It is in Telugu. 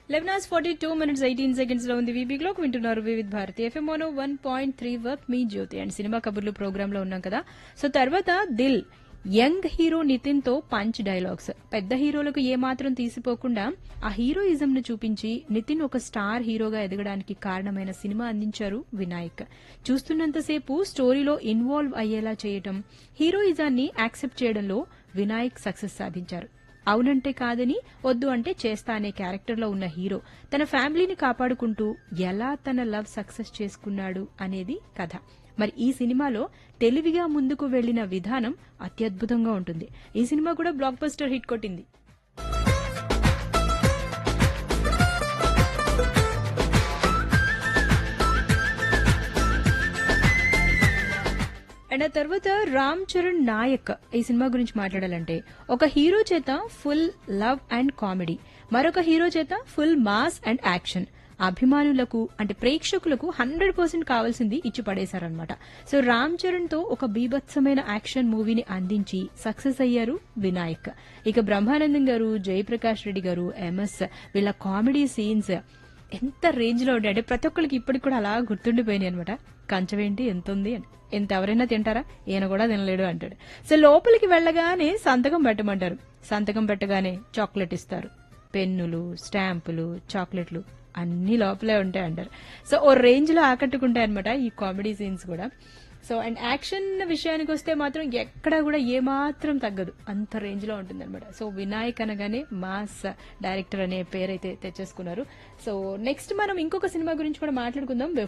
eleven hours forty two minutes eighteen seconds లో ఉంది వీబీ క్లోక్ వింటున్నారు Vividh Bharati FM mono one point three వర్క్ మీ జ్యోతి అండ్ సినిమా కబుర్లు ప్రోగ్రామ్ లో ఉన్నాం కదా సో తర్వాత దిల్ యంగ్ హీరో నితిన్ తో పంచ్ డైలాగ్స్ పెద్ద హీరోలకు ఏమాత్రం తీసిపోకుండా ఆ హీరోయిజం ను చూపించి నితిన్ ఒక స్టార్ హీరోగా ఎదగడానికి కారణమైన సినిమా అందించారు వినాయక్ చూస్తున్నంతసేపు స్టోరీలో ఇన్వాల్వ్ అయ్యేలా చేయటం హీరోయిజాన్ని యాక్సెప్ట్ చేయడంలో వినాయక్ సక్సెస్ సాధించారు అవునంటే కాదని వద్దు అంటే చేస్తా అనే క్యారెక్టర్లో ఉన్న హీరో తన ఫ్యామిలీని కాపాడుకుంటూ ఎలా తన లవ్ సక్సెస్ చేసుకున్నాడు అనేది కథ మరి ఈ సినిమాలో తెలివిగా ముందుకు వెళ్లిన విధానం అత్యద్భుతంగా ఉంటుంది ఈ సినిమా కూడా బ్లాక్ బస్టర్ హిట్ కొట్టింది అండ్ ఆ తర్వాత రామ్ చరణ్ నాయక్ ఈ సినిమా గురించి మాట్లాడాలంటే ఒక హీరో చేత ఫుల్ లవ్ అండ్ కామెడీ మరొక హీరో చేత ఫుల్ మాస్ అండ్ యాక్షన్ అభిమానులకు అంటే ప్రేక్షకులకు హండ్రెడ్ పర్సెంట్ కావాల్సింది ఇచ్చి పడేశారనమాట సో రామ్ చరణ్ తో ఒక బీభత్సమైన యాక్షన్ మూవీని అందించి సక్సెస్ అయ్యారు వినాయక్ ఇక బ్రహ్మానందం గారు జయప్రకాష్ రెడ్డి గారు ఎంఎస్ వీళ్ళ కామెడీ సీన్స్ ఎంత రేంజ్ లో ఉండే అంటే ప్రతి ఒక్కరికి ఇప్పటికి కూడా అలా గుర్తుండిపోయినాయి అనమాట కంచవేంటి ఎంత ఉంది అని ఎంత ఎవరైనా తింటారా ఈయన కూడా తినలేడు అంటాడు సో లోపలికి వెళ్ళగానే సంతకం పెట్టమంటారు సంతకం పెట్టగానే చాక్లెట్ ఇస్తారు పెన్నులు స్టాంపులు చాక్లెట్లు అన్ని లోపలే ఉంటాయి అంటారు సో ఓ రేంజ్ లో ఆకట్టుకుంటాయి అనమాట ఈ కామెడీ సీన్స్ కూడా సో అండ్ యాక్షన్ విషయానికి వస్తే మాత్రం ఎక్కడ కూడా ఏమాత్రం తగ్గదు అంత రేంజ్ లో ఉంటుంది అనమాట సో వినాయక్ అనగానే మాస్ డైరెక్టర్ అనే పేరైతే తెచ్చేసుకున్నారు సో నెక్స్ట్ మనం ఇంకొక సినిమా గురించి కూడా మాట్లాడుకుందాం